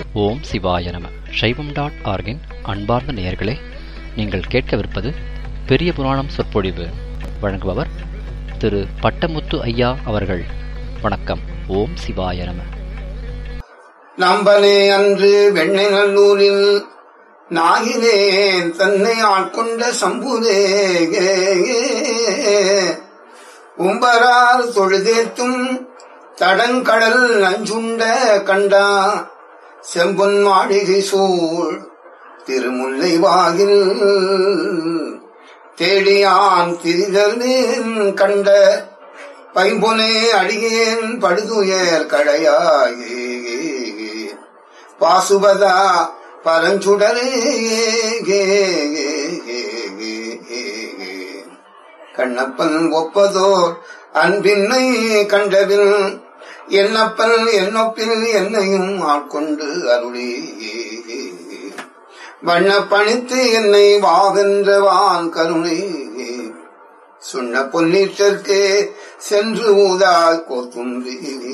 ஓம் சிவாய நம சைவம் டாட் ஆர்கின் அன்பார்ந்த நேயர்களே நீங்கள் கேட்கவிருப்பது பெரிய புராணம் சொற்பொழிவு வழங்குபவர் திரு பட்டமுத்து ஐயா அவர்கள் வணக்கம் ஓம் சிவாய நம நம்பனே அன்று வெண்ணை நல்லூரில் நாகினேன் தன்னை ஆட்கொண்ட சம்புதே உம்பரார் தொழுதேத்தும் தடங்கடல் நஞ்சுண்ட கண்டா செம்பொன் மாளிகை சூழ் திருமுல்லை வாகில் தேடியான் திரிதல்வேன் கண்ட பைம்பொனே அடியேன் படுதுயர் கடையாயே பாசுபதா பரஞ்சுடரே கண்ணப்பன் ஒப்பதோர் அன்பின்னை கண்டபின் என்னப்பன் என்னொப்பில் என்னையும் ஆட்கொண்டு அருளே வண்ண பணித்து என்னை வாகன்றவான் கருணை சுண்ண பொன்னீட்டற்கே சென்று ஊதாய் கோத்தும்பி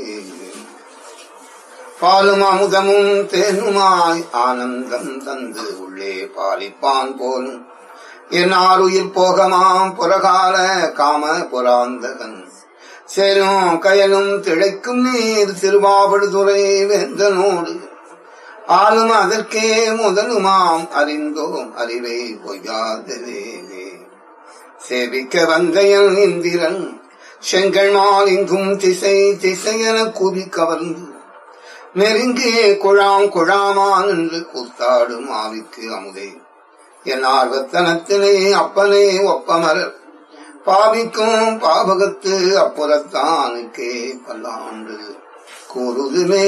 பாலும் அமுதமும் தேனுமாய் ஆனந்தம் தந்து உள்ளே பாலிப்பான் போலும் என் ஆறுயிர் போகமாம் புறகால காம புராந்தகன் சேலும் கயலும் திளைக்கும் நீர் திருவாவடுதுறை வேந்தனோடு ஆளும் அதற்கே முதலுமாம் அறிந்தோம் அறிவை பொய்யாதவே சேவிக்க வந்தையன் இந்திரன் செங்கல் மால் இங்கும் திசை திசையென கூறி கவர்ந்து நெருங்கி குழாம் குழாமான் என்று கூத்தாடும் ஆவிக்கு அமுதே என் ஆர்வத்தனத்தினை அப்பனே ஒப்பமரர் பாவிக்கும் பாவகத்து அப்புறத்தானுக்கே பல்லாண்டு கூறுதுமே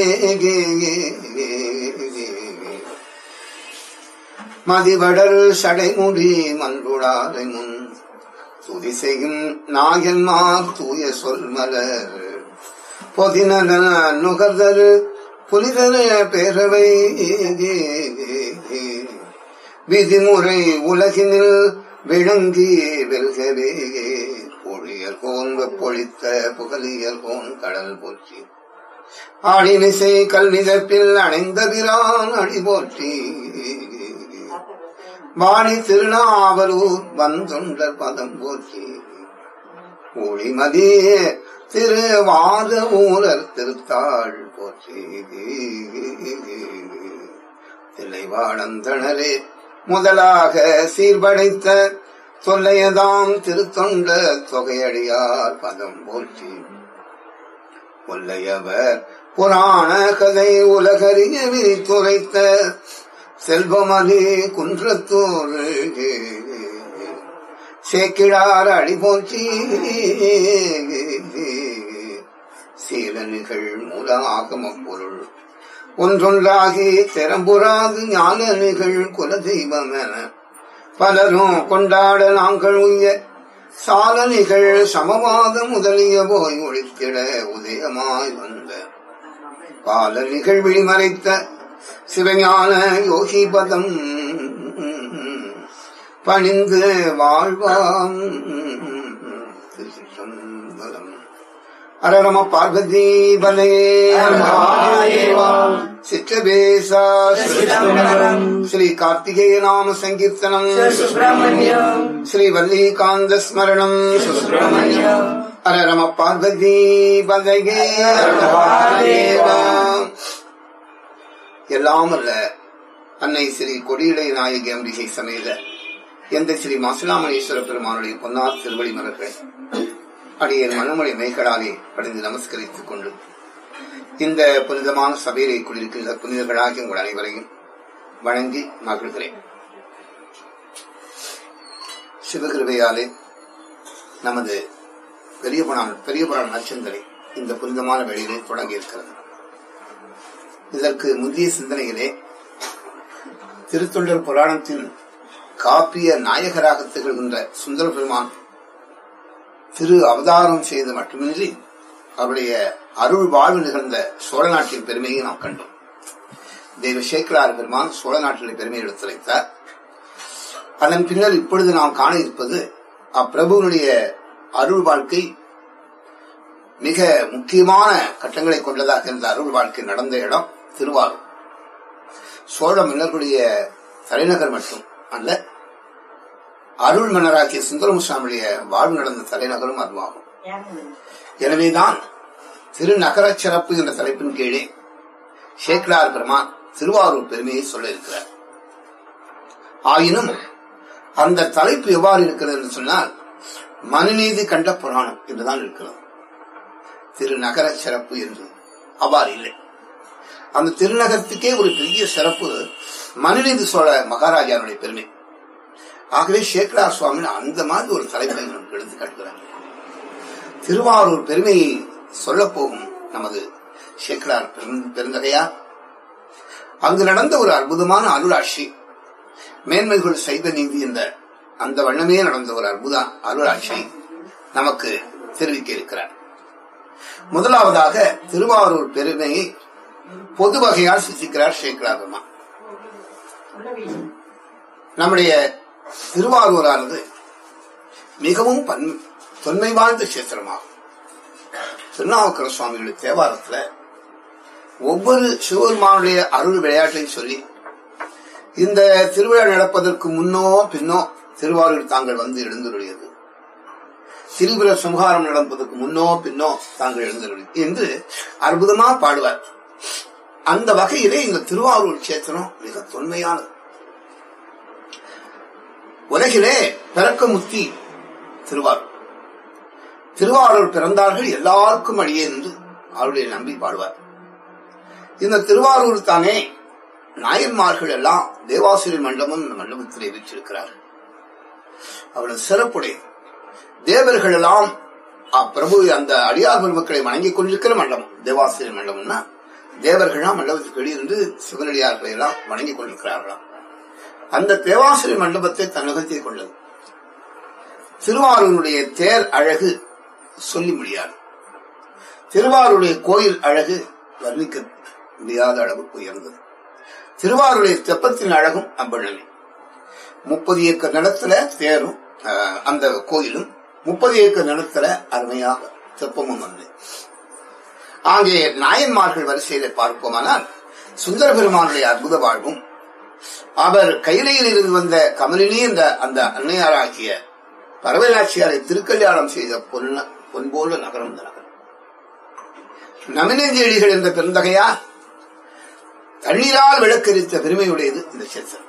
மதிவடல் சடைமுடி மன்றுடாரை முன் துதி செய்யும் நாயன்மார் தூய சொல் மலர் பொதினன நுகர்தரு புனிதர பேரவை விதிமுறை உலகினில் விளங்கி வெல்கவே பொழியல் கோன் வெப்பொழித்த புகழியல் கோன் கடல் போற்றி ஆடிமிசை கல்விதப்பில் அணைந்த பிரான் அடி போற்றி வாணி திருநாவலூர் வந்தொண்டர் பதம் போற்றி ஒளிமதியே திருவாத ஊரர் திருத்தாள் போற்றி தில்லைவாழந்தனரே முதலாக சீர்படைத்த தொல்லையதாம் திருத்தொண்ட தொகையடியார் பதம் போற்றி கொல்லையவர் புராண கதை உலகறிய விரித்துரைத்த செல்வமதி குன்றத்தூர் சேக்கிழார் அடி போற்றி சீலனிகள் மூல ஆகம பொருள் ஒன்றொன்றாகி திறம்புறாது ஞானனிகள் குலதெய்வம் என பலரும் கொண்டாட நாங்கள் உய்ய சாலனிகள் சமவாத முதலிய போய் ஒழித்திட உதயமாய் வந்த பால நிகழ்வில் மறைத்த சிவஞான யோகிபதம் பணிந்து வாழ்வாம் திருச்சிற்றம்பலம் அரரம பார்வதி பலையே சிற்றபேசா ஸ்ரீ கார்த்திகேய நாம சங்கீர்த்தனம் ஸ்ரீ வல்லிகாந்த ஸ்மரணம் அரரம பார்வதி பலையே எல்லாம் அல்ல அன்னை ஸ்ரீ கொடியிலை நாயகி அம்பிகை சமேத எந்த ஸ்ரீ மாசிலாமணீஸ்வர பெருமானுடைய பொன்னார் திருவடி மலர்கள் அடியன் மனுமொழி மெய்களாலே படைந்து நமஸ்கரித்துக் கொண்டு இந்த புனிதமான சபையிலே குடியிருக்கின்ற புனிதர்களாகிய உங்கள் அனைவரையும் வணங்கி மகிழ்கிறேன் சிவகிருபையாலே நமது பெரிய புராண பெரிய புராண நச்சந்தரை இந்த புனிதமான வெளியிலே தொடங்கி இருக்கிறது இதற்கு முந்தைய சிந்தனையிலே திருத்தொண்டர் புராணத்தின் காப்பிய நாயகராக திகழ்கின்ற சுந்தர பெருமான் திரு அவதாரம் செய்து மட்டுமின்றி அவருடைய அருள் வாழ்வு நிகழ்ந்த சோழ நாட்டின் பெருமையை நாம் கண்டோம் தெய்வ சேக்கலார் பெருமான் சோழ நாட்டின் பெருமையை எடுத்துரைத்தார் அதன் பின்னர் இப்பொழுது நாம் காண இருப்பது அப்பிரபுவனுடைய அருள் வாழ்க்கை மிக முக்கியமான கட்டங்களை கொண்டதாக இருந்த அருள் வாழ்க்கை நடந்த இடம் திருவாரூர் சோழ மன்னர்களுடைய தலைநகர் மட்டும் அல்ல அருள் மன்னராகிய சுந்தரமுசாமியுடைய வாழ்வு நடந்த தலைநகரும் அதுவாகும் எனவேதான் திருநகர சிறப்பு என்ற தலைப்பின் கீழே சேக்கலார் பெருமான் திருவாரூர் பெருமையை சொல்ல இருக்கிறார் ஆயினும் அந்த தலைப்பு எவ்வாறு இருக்கிறது என்று சொன்னால் மனுநீதி கண்ட புராணம் என்றுதான் இருக்கிறது திருநகர சிறப்பு என்று அவ்வாறு இல்லை அந்த திருநகரத்துக்கே ஒரு பெரிய சிறப்பு மனுநீதி சோழ மகாராஜாவுடைய பெருமை ஆகவே சேக்கலார் சுவாமி அந்த மாதிரி ஒரு தலைப்பை நமக்கு எடுத்து காட்டுகிறார் திருவாரூர் பெருமையை சொல்ல போகும் நமது சேக்கலார் பெருந்- பெருந்தகையார் அங்கு நடந்த ஒரு அற்புதமான அருளாட்சி மேன்மைகள் செய்த நீதி என்ற அந்த வண்ணமே நடந்த ஒரு அற்புத அருளாட்சியை நமக்கு தெரிவிக்க இருக்கிறார் முதலாவதாக திருவாரூர் பெருமையை பொது வகையால் சித்திக்கிறார் சேக்கலார் பெருமான் நம்முடைய திருவாரூரானது மிகவும் பன் தொன்மை வாழ்ந்த கஷேத்திரமாகும் திருநாவுக்கர சுவாமிகளுடைய தேவாரத்துல ஒவ்வொரு சிவபெருமானுடைய அருள் விளையாட்டையும் சொல்லி இந்த திருவிழா நடப்பதற்கு முன்னோ பின்னோ திருவாரூர் தாங்கள் வந்து எழுந்துள்ளது திரிபுர சம்ஹாரம் நடப்பதற்கு முன்னோ பின்னோ தாங்கள் எழுந்துள்ளது என்று அற்புதமா பாடுவார் அந்த வகையிலே இந்த திருவாரூர் கஷேத்திரம் மிக தொன்மையானது உலகிலே பிறக்க முத்தி திருவாரூர் திருவாரூர் பிறந்தார்கள் எல்லாருக்கும் அழியே என்று அவருடைய நம்பி பாடுவார் இந்த திருவாரூர் தானே நாயன்மார்கள் எல்லாம் தேவாசிரியர் மண்டபம் இந்த மண்டபத்திலே வீற்றிருக்கிறார்கள் அவளது சிறப்புடையது தேவர்கள் எல்லாம் பிரபு அந்த அடியார் பெருமக்களை வணங்கிக் கொண்டிருக்கிற மண்டபம் தேவாசிரியர் மண்டபம்னா தேவர்கள்லாம் மண்டபத்துக்கு வெளியிருந்து சிவனடியார்களை எல்லாம் வணங்கிக் கொண்டிருக்கிறார்களாம் அந்த தேவாசிரியர் மண்டபத்தை தன்னகத்தை கொண்டது திருவாரூருடைய தேர் அழகு சொல்லி முடியாது திருவாரூருடைய கோயில் அழகு வர்ணிக்க முடியாத அளவுக்கு உயர்ந்தது திருவாரூருடைய தெப்பத்தின் அழகும் அவ்வளவு முப்பது ஏக்கர் நிலத்துல தேரும் அஹ், அந்த கோயிலும் முப்பது ஏக்கர் நிலத்துல அருமையாக தெப்பமும் வந்து ஆங்கே நாயன்மார்கள் வரிசையில பார்ப்போமானால் சுந்தர பெருமானுடைய அற்புத வாழ்வும் அவர் கைலையில் இருந்து வந்த கமலினி என்ற அந்த அன்னையாராகிய பரவலாட்சியாரை திருக்கல்யாணம் செய்த பொன்ன பொன்போல நகரம் இந்த நகரம் நமினேந்தியடிகள் என்ற பெருந்தகையா தண்ணீரால் விளக்கரித்த பெருமையுடையது இந்த சேத்திரம்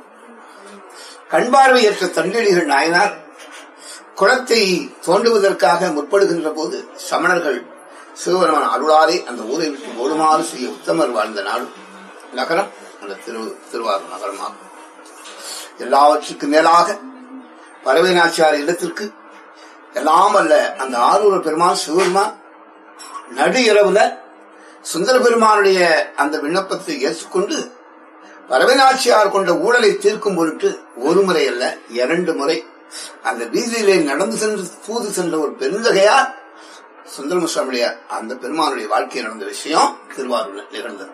கண்பார்வையற்ற தண்டடிகள் நாயனார் குளத்தை தோண்டுவதற்காக முற்படுகின்ற போது சமணர்கள் சிவபெருமான் அருளாலே அந்த ஊரை விட்டு ஓடுமாறு செய்ய உத்தமர் வாழ்ந்த நாடு நகரம் அந்த திரு திருவாரூர் நகரமாகும் எல்லாவற்றுக்கும் மேலாக பறவைநாச்சியார் இல்லத்திற்கு எல்லாம் அல்ல அந்த ஆரூர் பெருமான் சிவபெருமான் நடு இரவுல சுந்தர பெருமானுடைய அந்த விண்ணப்பத்தை ஏற்றுக்கொண்டு பரவநாச்சியார் கொண்ட ஊழலை தீர்க்கும் பொருட்டு ஒரு முறை அல்ல இரண்டு முறை அந்த வீதியிலே நடந்து சென்று தூது சென்ற ஒரு பெருந்தகையார் சுந்தரமுசாமியுடைய அந்த பெருமானுடைய வாழ்க்கையில் நடந்த விஷயம் திருவாரூர்ல நிகழ்ந்தது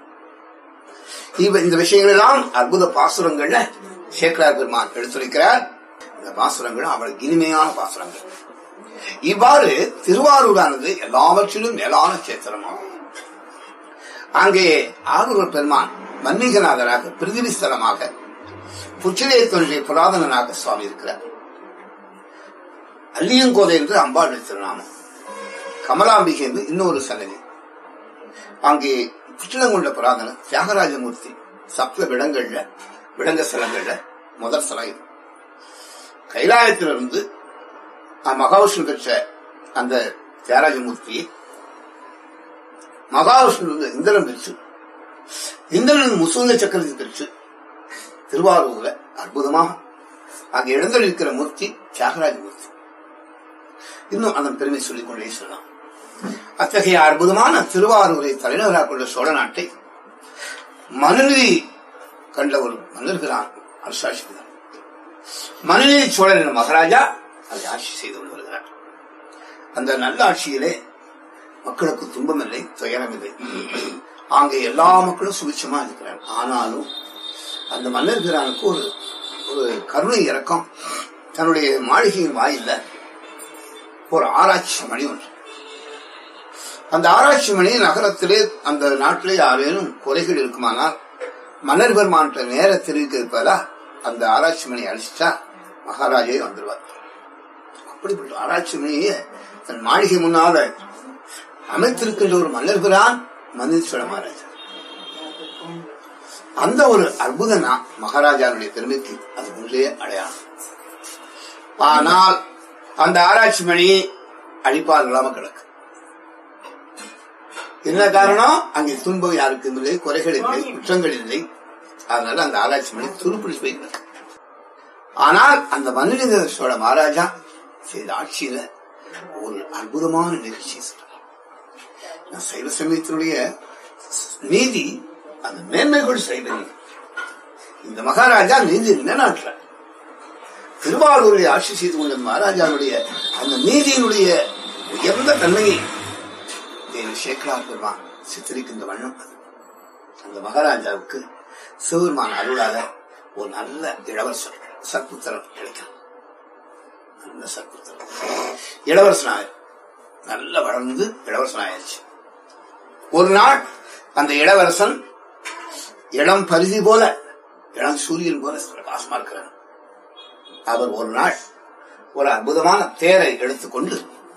இவ- இந்த விஷயங்கள் எல்லாம் அற்புத பாசுரங்கள்ல சேக்கரார் பெருமான் எடுத்துரைக்கிறார் இந்த பாசுரங்கள் அவளுக்கு இனிமையான பாசுரங்கள் இவ்வாறு திருவாரூரானது எல்லாவற்றிலும் மேலான சேத்திரமாகும் அங்கே ஆரூர் பெருமான் மன்மீகநாதராக பிரிதிவி ஸ்தலமாக புற்றிலே தோன்றிய புராதனனாக சுவாமி இருக்கிறார் அல்லியங்கோதை என்று அம்பாளுடைய திருநாமம் கமலாம்பிகை என்று இன்னொரு சன்னதி அங்கே புற்றிலங்குண்ட புராதன தியாகராஜமூர்த்தி சப்த விடங்கள்ல விடங்க ஸ்தலங்கள்ல முதல் ஸ்தலம் இது கைலாயத்திலிருந்து மகாவிஷ்ணு பெற்ற அந்த தியாகராஜமூர்த்தியை மகாவிஷ்ணு இந்திரன் பெற்று இந்திரன் முசுந்த சக்கரத்தை பெற்று திருவாரூர்ல அற்புதமாக அங்கே எழுந்தளிக்கிற மூர்த்தி தியாகராஜ மூர்த்தி இன்னும் அதன் பெருமை சொல்லிக் கொண்டே சொல்லலாம் அத்தகைய அற்புதமான திருவாரூரை தலைநகராக கொண்ட சோழ நாட்டை மனுநீதி கண்ட ஒரு மன்னர்களான் அரசாட்சிக்கிறார் மனுநீதி சோழன் என்ற மகாராஜா அதை ஆட்சி செய்து கொண்டு வருகிறார் அந்த நல்ல ஆட்சியிலே மக்களுக்கு துன்பமில்லை துயரமில்லை அங்கே எல்லா மக்களும் சுபிட்சமா இருக்கிறார் ஆனாலும் அந்த மன்னர் பிரானுக்கு ஒரு ஒரு கருணை இறக்கம் தன்னுடைய மாளிகையின் வாயில்ல ஒரு ஆராய்ச்சி மணி ஒன்று அந்த ஆராய்ச்சி மணி நகரத்திலே அந்த நாட்டிலே யாரேனும் குறைகள் இருக்குமானால் மன்னர் பெருமான்கிட்ட நேர தெரிவிக்கிறப்பதா அந்த ஆராய்ச்சி மணி அழிச்சிட்டா மகாராஜே வந்துருவார் அப்படிப்பட்ட ஆராய்ச்சி மணியை தன் மாளிகை முன்னால அமைத்திருக்கின்ற ஒரு மன்னர் பிரான் மந்தீஸ்வர மகாராஜா அந்த ஒரு அற்புத நா- மகாராஜாவுடைய பெருமைக்கு அது உள்ளே அடையாளம் ஆனால் அந்த ஆராய்ச்சி மணி அழிப்பால் இல்லாம கிடக்கு என்ன காரணம் அங்கே துன்பம் யாருக்கும் இல்லை குறைகள் இல்லை குற்றங்கள் இல்லை அதனால அந்த ஆராய்ச்சி மணி துருப்பிடிச்சு போய் கிடக்கு ஆனால் அந்த மன்னித சோழ மகாராஜா செய்த ஆட்சியில ஒரு அற்புதமான நிகழ்ச்சியை சொல்றார் நான் சைவ சமயத்தினுடைய நீதி அந்த மேன்மைகள் சைவ நீதி இந்த மகாராஜா நீதி நிலைநாட்டுறார் திருவாரூரை ஆட்சி செய்து கொண்ட மகாராஜாவுடைய அந்த நீதியினுடைய உயர்ந்த தன்மையை தேவி சேக்கலார் பெருமான் சித்தரிக்கின்ற வண்ணம் அது. அந்த மகாராஜாவுக்கு சிவபெருமான் அருளால ஒரு நல்ல இளவரசர் சற்புத்திரம் கிடைக்கும் நல்ல சற்புத்திரம் இளவரசனாக நல்ல வளர்ந்து இளவரசனாயிருச்சு ஒரு நாள் அந்த இளவரசன் இளம் பரிதி போல இளம் சூரியன் போல பிரகாசமா இருக்கிறார் அவர் ஒரு நாள் ஒரு அற்புதமான தேரை எடுத்துக்கொண்டு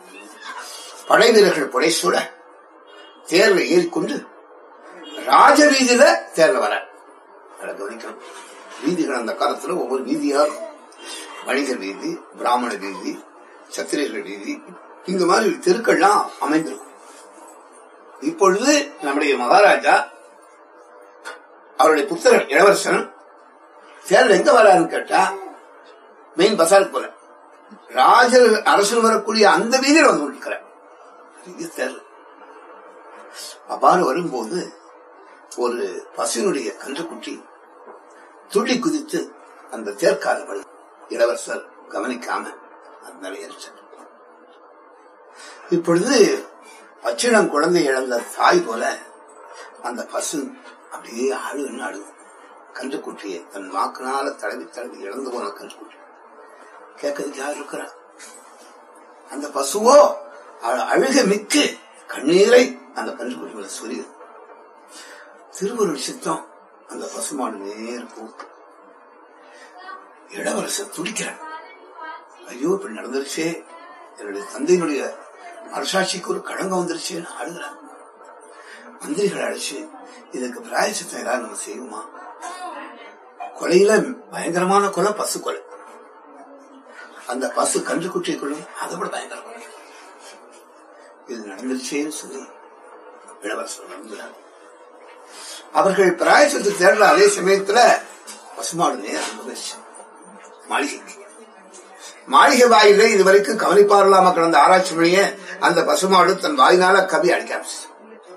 படை வீரர்கள் புடைசூட தேர்ல ஏறிக்கொண்டு ராஜ வீதியில தேர்ல வர அதை கவனிக்கணும் வீதிகள் அந்த காலத்துல ஒவ்வொரு வீதியா இருக்கும். வணிகர் வீதி பிராமண வீதி சத்திரியர்கள் வீதி இந்த மாதிரி தெருக்கள்லாம் அமைந்திருக்கும் இப்பொழுது நம்முடைய மகாராஜா அவருடைய புத்தகர் இளவரசன் தேர்தல் எங்க வராருன்னு கேட்டா மெயின் பசாருக்கு போல ராஜ அரசன் வரக்கூடிய அந்த வீதியில் வந்து கொண்டிருக்கிறார் இது தேர்தல் அவ்வாறு வரும்போது ஒரு பசுனுடைய கன்றுக்குட்டி துள்ளி குதித்து அந்த தேர்க்கால இளவரசர் கவனிக்காம அந்த நிலையிருச்சார் இப்பொழுது பச்சிடம் குழந்தை இழந்த தாய் போல அந்த பசு அப்படியே அழுன்னு அழுகும் கன்றுக்குட்டியை தன் வாக்குனால தடவி தடவி இழந்து போன கன்றுக்குட்டி கேட்கறதுக்கு யார் இருக்கிறா அந்த பசுவோ அழ- அழுக மிக்கு கண்ணீரை அந்த கன்றுக்குட்டி மேல சொரியுது திருவருள் சித்தம் அந்த பசுமாடு நேர் போக்கு இளவரசர் துடிக்கிறான் ஐயோ இப்படி நடந்துருச்சே என்னுடைய தந்தையினுடைய அரசாட்சிக்கு ஒரு களங்கம் வந்துருச்சேன்னு அழுகிறான் மந்திரிகள் அழைச்சு இதுக்கு பிராயசித்தம் ஏதாவது நம்ம செய்வோமா கொலையில பயங்கரமான கொலை பசு கொலை அந்த பசு கன்று குட்டியை கொள்ளும் அதை விட பயங்கரமான இது நடந்துருச்சேன்னு சொல்லி இளவரசர் நடந்துறாங்க அவர்கள் பிராயசத்து தேடுற அதே சமயத்துல பசுமாடு நேரம் வந்துருச்சு மாளிகை மாளிகை வாயில இதுவரைக்கும் கவனிப்பாரலாம கிடந்த ஆராய்ச்சி மொழிய அந்த பசுமாடு தன் வாயினால கவி அடிக்க ஆரம்பிச்சு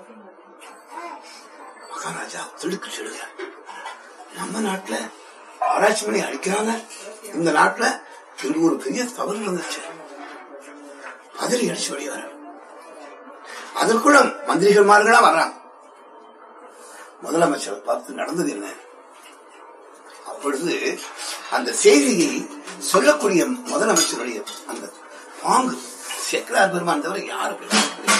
மகாராஜா திடுக்கு சொல்லுகிறார் நம்ம நாட்டுல ஆராய்ச்சி மணி அடிக்கிறாங்க இந்த நாட்டுல இங்கு ஒரு பெரிய தவறு நடந்துச்சு அதிரி அடிச்சு வெளியே வர அதற்குள்ள மந்திரிகள்மார்களா வர்றாங்க முதலமைச்சரை பார்த்து நடந்தது என்ன அப்பொழுது அந்த செய்தியை சொல்லக்கூடிய முதலமைச்சருடைய அந்த பாங்கு சேக்கலார் பெருமான் தவிர யாரும்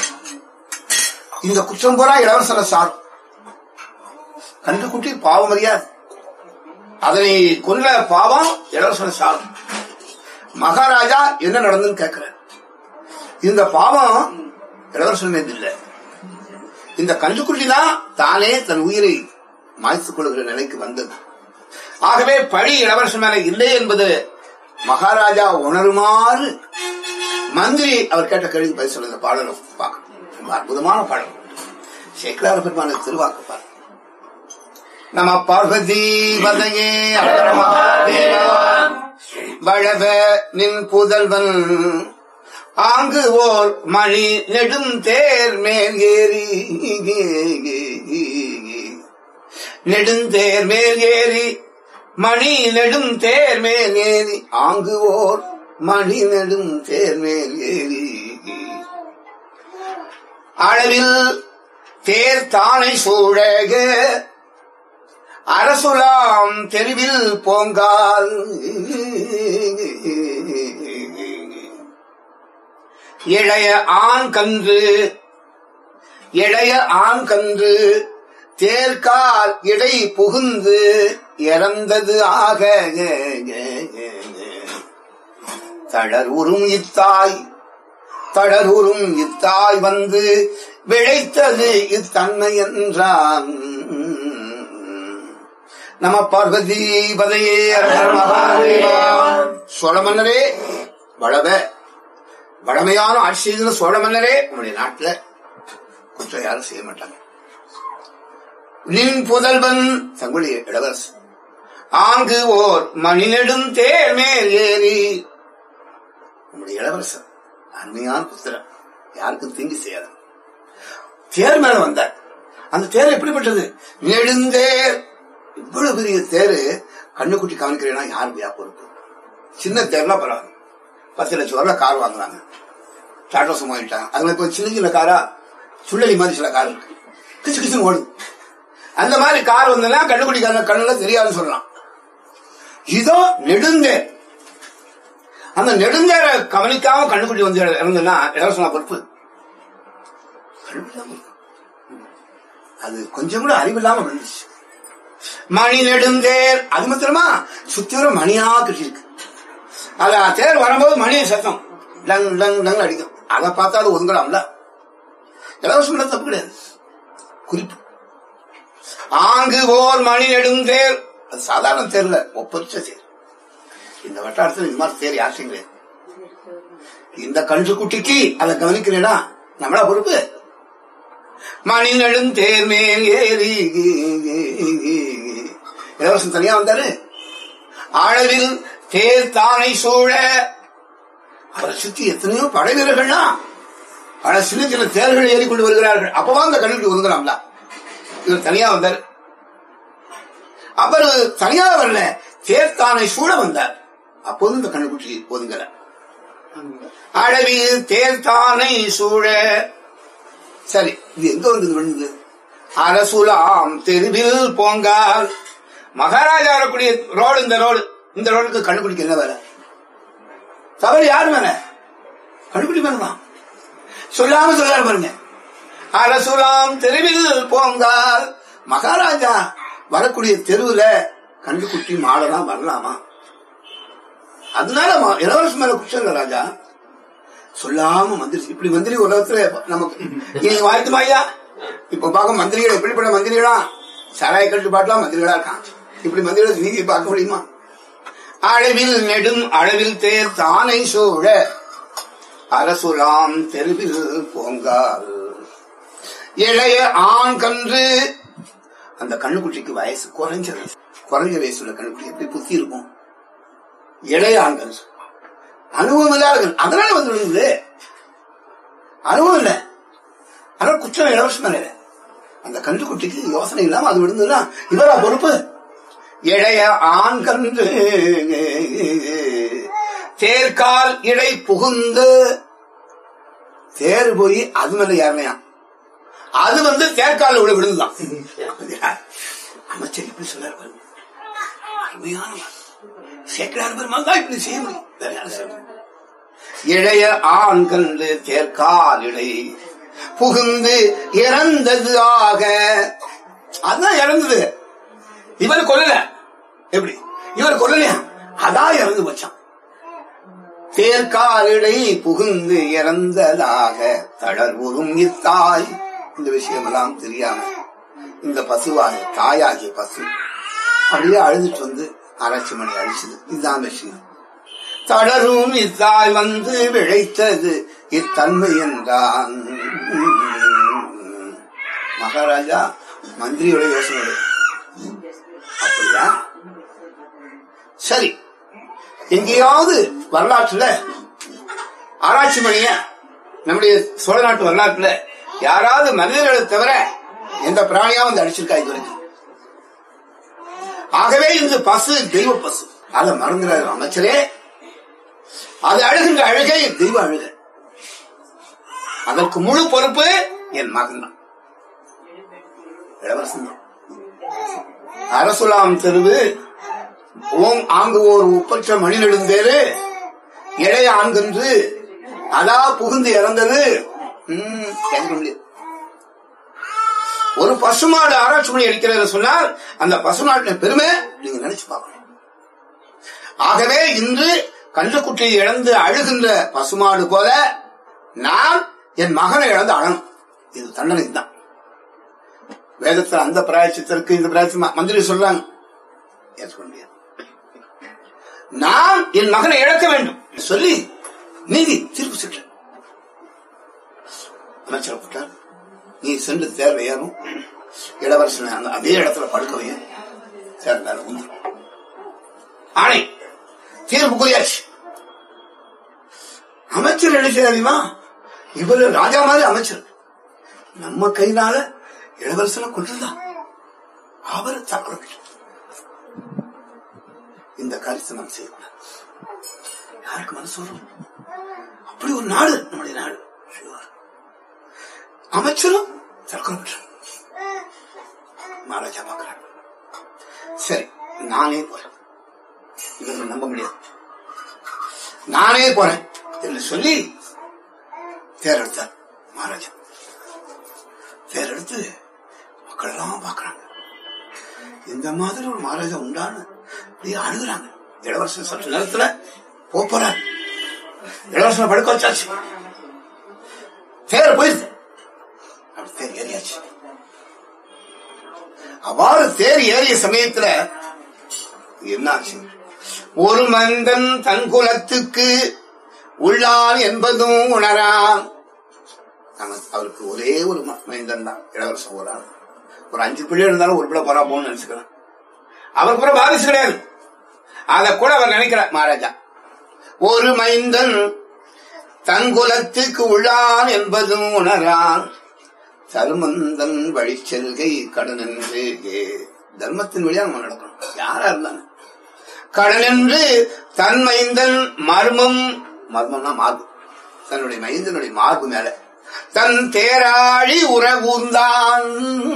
இந்த குற்றம் போரா இளவரசர சார் கண்டுக்குட்டி பாவம் அறியாது அதனை கொல்ல பாவம் இளவரசன சார் மகாராஜா என்ன நடந்துன்னு கேட்கிறார் இந்த பாவம் இளவரசன் மீது இல்லை இந்த கன்றுக்குட்டி தான் தானே தன் உயிரை மாய்த்துக் கொள்கிற நிலைக்கு வந்தது ஆகவே பழி இளவரசன் மேல இல்லை என்பது மகாராஜா உணருமாறு மந்திரி அவர் கேட்ட கேள்வி பதில் சொல்ல இந்த பாடலை பார்க்கணும் ரொம்ப அற்புதமான பாடல் சேக்கலார பெருமான திருவாக்கு பாரு நம பார்வதி பதையே அழகர மகாதேவா வளவ நின் புதல்வன் ஆங்கு ஓர் மணி நெடும் தேர் மேல் ஏறி நெடுந்தேர் மேல் ஏறி மணி நெடும் தேர் மேல் ஏறி ஆங்கு ஓர் மணி நெடும் தேர் மேல் ஏறி அளவில் தேர் தானை சூழக அரசுலாம் தெருவில் போங்கால் இளைய ஆண் கன்று இளைய ஆண் கன்று தேர்கால் இடை புகுந்து இறந்தது ஆக தளர்வுறும் இத்தாய் தளர்வுறும் இத்தாய் வந்து விளைத்தது இத்தன்மை என்றான் நம பார்வதி பதையே சோழ மன்னரே வளவ வளமையான ஆட்சி செய்த சோழ மன்னரே உங்களுடைய நாட்டுல குற்றம் யாரும் செய்ய மாட்டாங்க நின் புதல்வன் தங்களுடைய இளவரசு ஆங்கு ஓர் மணிநெடும் தேர் மேல் ஏறி உங்களுடைய இளவரசர் அருமையான புத்திரன் யாருக்கும் தீங்கு செய்யாத தேர் மேல வந்தார் அந்த தேர் எப்படிப்பட்டது நெடுந்தேர் இவ்வளவு பெரிய தேரு கண்ணுக்குட்டி கவனிக்கிறேன்னா யார் போயா பொறுப்பு சின்ன தேர்னா பரவாயில்ல பத்து லட்சம் ரூபாய் கார் வாங்குறாங்க டாடா சும்மா வாங்கிட்டாங்க அதுல இப்ப சின்ன சின்ன காரா சுள்ளலி மாதிரி சில கார் இருக்கு கிச்சு கிச்சுன்னு ஓடுது அந்த மாதிரி கார் வந்ததுன்னா கண்ணுக்குட்டி கண்ணுல தெரியாதுன்னு சொல்லலாம் இதோ நெடுந்தேர் அந்த நெடுந்தேர கவனிக்காம கண்ணுக்குட்டி வந்து இறந்துன்னா இளவரசனா பொறுப்பு கண்ணுக்குட்டி தான் பொறுப்பு. அது கொஞ்சம் கூட அறிவில்லாம விழுந்துச்சு மணி நெடுந்தேர் அது மாத்திரமா சுத்திரம் மணியா கட்டிருக்கு அத தேர் வரும்போது மணி சத்தம் டங் டங் டங் அடிக்கும் அதை பார்த்தா அது ஒதுங்கலாம்ல இலவசம் தப்பு கிடையாது குறிப்பு ஆங்கு ஓர் மணி நெடுந்தேர் அது சாதாரண தேர்ல ஒப்பரிச்ச தேர் இந்த வட்டாரத்தில் இந்த மாதிரி தேர் யாருக்கும் கிடையாது இந்த கன்று குட்டிக்கு அதை கவனிக்கிறேனா நம்மளா பொறுப்பு மணி நெடுந்தேர் மேல் ஏறி இளவரசன் தனியா வந்தாரு ஆழவில் தேர் தானை சூழ அவரை சுத்தி எத்தனையோ படை வீரர்கள்னா பல சின்ன சின்ன தேர்கள் ஏறிக்கொண்டு வருகிறார்கள் அப்பவா அந்த கண்ணுக்கு ஒதுங்கலாம்ல இவர் தனியா வந்தார் அவர் தனியா வரல தேர் தானை சூழ வந்தார் அப்போது இந்த கண்ணுக்குட்டி ஒதுங்கல அழவில் தேர் தானை சூழ சரி இது எங்க வந்தது விழுந்தது அரசுலாம் தெருவில் போங்கால் மகாராஜா வரக்கூடிய ரோடு இந்த ரோடு இந்த ரோடுக்கு கண்டுபிடிக்க என்ன வேலை தவறு யாரு மேல கண்டுபிடி மேலதான் சொல்லாம சொல்லாரு பாருங்க அரசுலாம் தெருவில் போங்கால் மகாராஜா வரக்கூடிய தெருவுல கண்டுக்குட்டி மாடலாம் வரலாமா அதனால ம- இளவரசு மேல குற்றம் இல்ல ராஜா சொல்லாம மந்திரி இப்படி மந்திரி உலகத்துல நமக்கு நீங்க வாழ்த்து ஐயா இப்ப பார்க்க மந்திரிகள் எப்படிப்பட்ட மந்திரிகளா சாராய கட்டு பாட்டலாம் மந்திரிகளா இருக்கான் இப்படி மந்திரிகளை நீதி பார்க்க முடியுமா அளவில் நெடும் அளவில் தேர் தானை சூழ அரசுலாம் தெருவில் போங்கால் இளைய ஆண் கன்று அந்த கண்ணுக்குட்டிக்கு வயசு குறைஞ்ச வயசு குறைஞ்ச வயசுல கண்ணுக்குட்டி எப்படி புத்தி இருக்கும் இளைய ஆண் கன்று அனுபவம் இல்லாத அதனால வந்து விழுந்தது அனுபவம் இல்ல ஆனால் குற்றம் இலவசம் மேல இல்ல. அந்த கன்றுக்குட்டிக்கு யோசனை இல்லாம அது விழுந்ததுன்னா இவரா பொறுப்பு இளைய ஆண் கன்று தேர்கால் இடை புகுந்து தேர் போய் அது மேல யாருனையா அது வந்து தேர்கால விழ விழுந்துதான் அமைச்சர் இப்படி சொல்லாரு பாருங்க. அருமையான வார்த்தை. சேக்கடார் பெருமாள் தான் இப்படி செய்ய முடியும் வேற யாரும் செய்ய முடியாது. இளைய ஆண் கண்டு தேர்கால் இடை புகுந்து இறந்தது ஆக அதான் இறந்தது இவர் கொல்லல எப்படி இவர் கொல்லலையா அதான் இறந்து போச்சான் தேர்காலிடை புகுந்து இறந்ததாக தளர்வுறும் இத்தாய் இந்த விஷயமெல்லாம் தெரியாம இந்த பசுவாக தாயாகிய பசு அப்படியே அழுதுட்டு வந்து ஆராய்ச்சி மணி அழிச்சது இதுதான் விஷயம் தளரும் இத்தாய் வந்து விளைத்தது இத்தன்மை என்றான் மகாராஜா மந்திரியோட யோசனை அப்படியா சரி எங்கேயாவது வரலாற்றுல ஆராய்ச்சி மணிய நம்முடைய சோழ நாட்டு வரலாற்றுல யாராவது மனிதர்களை தவிர எந்த பிராணியா வந்து அடிச்சிருக்கா இது வரைக்கும் ஆகவே இந்த பசு தெய்வ பசு அதை மறந்துடாரு அமைச்சரே அது அழுகின்ற அழுகை தெய்வ அழுக அதற்கு முழு பொறுப்பு என் மகன் தான் இளவரசன் தான் அரசுலாம் தெருவு ஓம் ஆங்கு ஓர் உப்பற்ற மணி நெடுந்தேரு இளைய ஆண்கன்று அதா புகுந்து இறந்தது ம், கேட்க முடியாது ஒரு பசுமாடு ஆராய்ச்சி பண்ணி அடிக்கிறது சொன்னால் அந்த பசுமாட்டின் பெருமை நீங்க நினைச்சு பார்க்கணும் ஆகவே இன்று கன்றுக்குட்டியை இழந்து அழுகின்ற பசுமாடு போல நான் என் மகனை இழந்து அழணும் இது தண்டனை தான் வேதத்தில் அந்த பிராயச்சித்திற்கு இந்த பிராயச்சி மந்திரி சொல்றாங்க ஏற்றுக்க முடியாது நான் என் மகனை இழக்க வேண்டும் சொல்லி நீதி தீர்ப்பு சென்று அமைச்சர் போட்டார் நீ சென்று தேர்வை ஏறும் இளவரசனை அந்த அதே இடத்துல படுக்க வைய சேர்ந்தார் உண்டு ஆணை தீர்ப்பு கூறியாச்சு அமைச்சர் என்ன தெரியுமா இவரு ராஜா மாதிரி அமைச்சர் நம்ம கையினால இளவரசனை கொண்டிருந்தான் அவர் தற்கொலை இந்த காரியத்தை நாம் செய்யக்கூடாது யாருக்கு மனசு வரும் அப்படி ஒரு நாடு நம்முடைய நாடு அமைச்சரும் தற்கொலை பெற்றார் மகாராஜா பார்க்கிறார் சரி நானே போறேன் இவங்க நம்ப முடியாது நானே போறேன் என்று சொல்லி தேரெடுத்தார் மகாராஜா தேரெடுத்து மக்கள் எல்லாம் பாக்குறாங்க இந்த மாதிரி ஒரு மகாராஜா உண்டான்னு அப்படியே அழுகுறாங்க இளவரசன் சற்று நேரத்துல போப் போறார் இளவரசனை படுக்க வச்சாச்சு தேர் போயிருது அப்படி தேர் ஏறியாச்சு அவ்வாறு தேர் ஏறிய சமயத்துல என்னாச்சு ஒரு மந்தன் தன் குலத்துக்கு உள்ளான் என்பதும் உணரான் அவன் அவருக்கு ஒரே ஒரு ம- மைந்தன் தான் இளவரசன் ஒரு ஆள் ஒரு அஞ்சு பிள்ளை இருந்தாலும் ஒரு பிள்ளை போறா போன்னு நினைச்சுக்கிறான் அவருக்கு கூட வாரிசு கிடையாது அத கூட அவர் நினைக்கிறார் மகாராஜா ஒரு மைந்தன் தன் குலத்துக்கு உள்ளான் என்பதும் உணரான் தர்மந்தன் வழி செல்கை கடன் என்று தர்மத்தின் வழியா நம்ம நடக்கணும் யாரா இருந்தாங்க கடன் என்று தன் மைந்தன் மர்மம் மர்மம்னா மார்பு தன்னுடைய மைந்தனுடைய மார்பு மேல தன் தேராழி உறவுந்தான்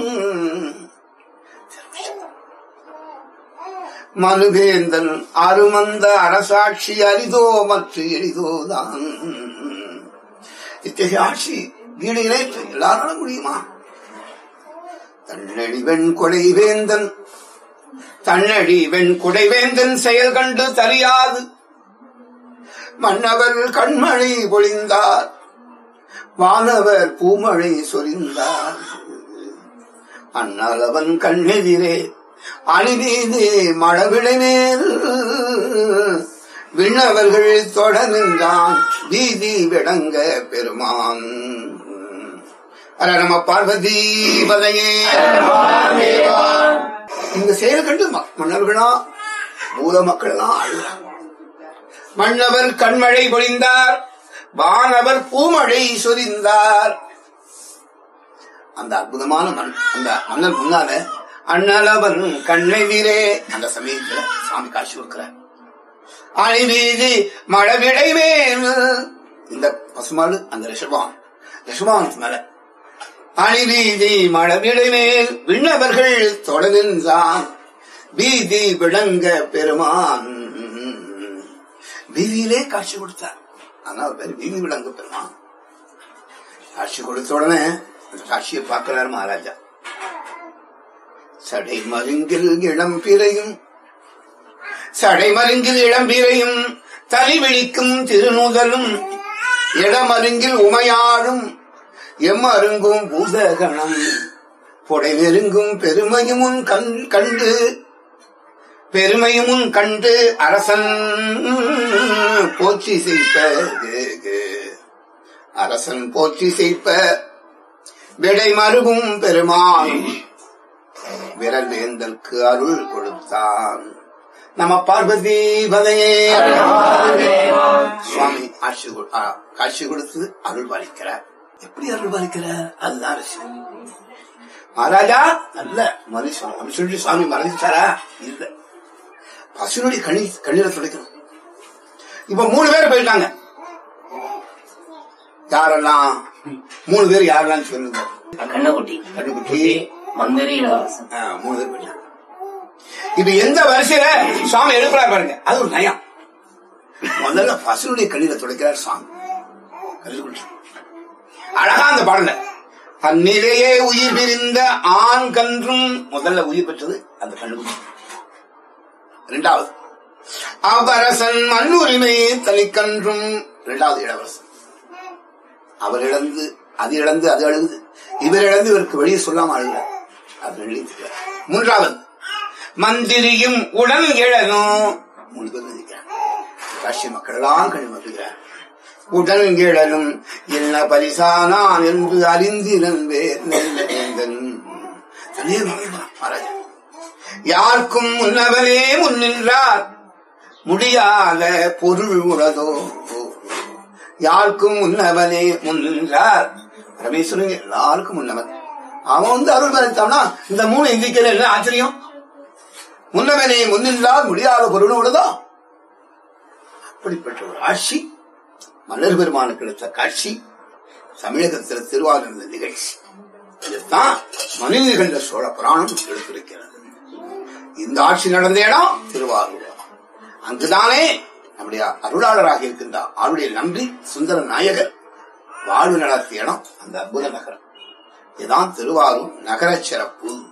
மனுவேந்தன் அருமந்த அரசாட்சி அரிதோ மற்ற எளிதோதான் இத்தகைய ஆட்சி வீடு இணைத்து எல்லாராலும் முடியுமா தன்னடி வெண் கொடை வேந்தன் தன்னடி வெண் கொடை வேந்தன் செயல் கண்டு தறியாது மன்னவர் கண்மழை பொழிந்தார் வானவர் பூமழை சொரிந்தார் அண்ணல் அவன் கண்ணெதிரே அணிவீது மழவிளை மேல் விண்ணவர்கள் தொட நின்றான் வீதி விளங்க பெருமான் அர நம பார்வதி பதையே இந்த செயல் கண்டு ம- மன்னர்களா பூத மக்கள் எல்லாம் அழுகிறாங்க மன்னவர் கண்மழை பொழிந்தார் வானவர் பூமழை சொரிந்தார் அந்த அற்புதமான மண் அந்த மன்னர் முன்னால அண்ணலவன் கண்ணெதிரே அந்த சமயத்துல சாமி காட்சி கொடுக்கிறார் அணிவீதி மழவிடை மேல் இந்த பசுமாடு அந்த ரிஷபான் ரிஷபானத்து மேல அணிவீதி மழவிடை மேல் விண்ணவர்கள் தொடர்ந்தான் வீதி விளங்க பெருமான் வீதியிலே காட்சி கொடுத்தார் ஆனா அவர் பேர் வீதி விளங்க பெருமான் காட்சி கொடுத்த உடனே அந்த காட்சியை பார்க்கிறார் மகாராஜா சடை மருங்கில் இளம் பிறையும் சடை மருங்கில் இளம் பிறையும் தலி விழிக்கும் திருநூதலும் இடமருங்கில் உமையாடும் எம்மருங்கும் பூதகணம் புடை நெருங்கும் பெருமையும் உன் கண் கண்டு பெருமையும் உன் கண்டு அரசன் போற்றி செய்ப்ப அரசன் போற்றி செய்ப்ப விடை மருகும் பெருமான் விரல் வேந்தற்கு அருள் கொடுத்தான் நம பார்வதி பதையே சுவாமி ஆட்சி கொ- ஆ, காட்சி கொடுத்து அருள் பாலிக்கிறார் எப்படி அருள் பாலிக்கிறார் அதுதான் விஷயம் மகாராஜா நல்ல மனுஷன் அப்படி சொல்லி சுவாமி மறைஞ்சிட்டாரா இல்ல பசுனுடைய கண்ணி கண்ணீரை துடைக்கணும் இப்ப மூணு பேர் போயிட்டாங்க யாரெல்லாம் மூணு பேர் யாரெல்லாம் சொல்லுங்க கண்ணகுட்டி கண்ணுக்குட்டி மந்திரி இளவரசன் ஆ, மூணு பேர் போயிட்டாங்க இப்ப எந்த வரிசையில சுவாமி எடுக்கிறார் பாருங்க அது ஒரு நயம் முதல்ல பசுனுடைய கண்ணீரை துடைக்கிறார் சுவாமி கண்ணுக்குட்டி அழகா அந்த பாடல அந்நிலையே உயிர் பிரிந்த ஆண் கன்றும் முதல்ல உயிர் பெற்றது அந்த கண்ணுக்குட்டி இரண்டாவது அவரசன் மண்ணுரிமை தனிக்கன்றும் இரண்டாவது இளவரசன் அவர் இழந்து அது இழந்து அது அழுகுது இவர் இழந்து இவருக்கு வெளியே சொல்லாம அழுகிறார் அது நினைத்துக்கிறார் மூன்றாவது மந்திரியும் உடன் எழனும் மூணு பேர் நினைக்கிறார் ராஷ்டிரிய மக்கள் எல்லாம் கழிமறுகிறார் உடன் எழலும் என்ன பரிசானான் என்று அறிந்திரன் வேந்தன் தனியே மகிழ்வான் மகாராஜா யாருக்கும் முன்னவனே முன்னின்றார் முடியாத பொருள் உறதோ யாருக்கும் முன்னவனே முன்னின்றார் பரமேஸ்வரன் எல்லாருக்கும் முன்னவன் அவன் வந்து அருள் மறைத்தான்னா இந்த மூணு இந்திக்கல என்ன ஆச்சரியம் முன்னவனே முன்னின்றால் முடியாத பொருள் உறதோ அப்படிப்பட்ட ஒரு ஆட்சி மலர் பெருமானுக்கு எடுத்த காட்சி தமிழகத்தில் திருவாரூர் நிகழ்ச்சி இதுதான் மனித நிகழ்ந்த சோழ புராணம் எடுத்திருக்கிறது இந்த ஆட்சி நடந்த இடம் திருவாரூர் அங்குதானே நம்முடைய அருளாளராக இருக்கின்ற அவருடைய நன்றி சுந்தர நாயகர் வாழ்வு நடத்திய இடம் அந்த அற்புத நகரம் இதுதான் திருவாரூர் நகர சிறப்பு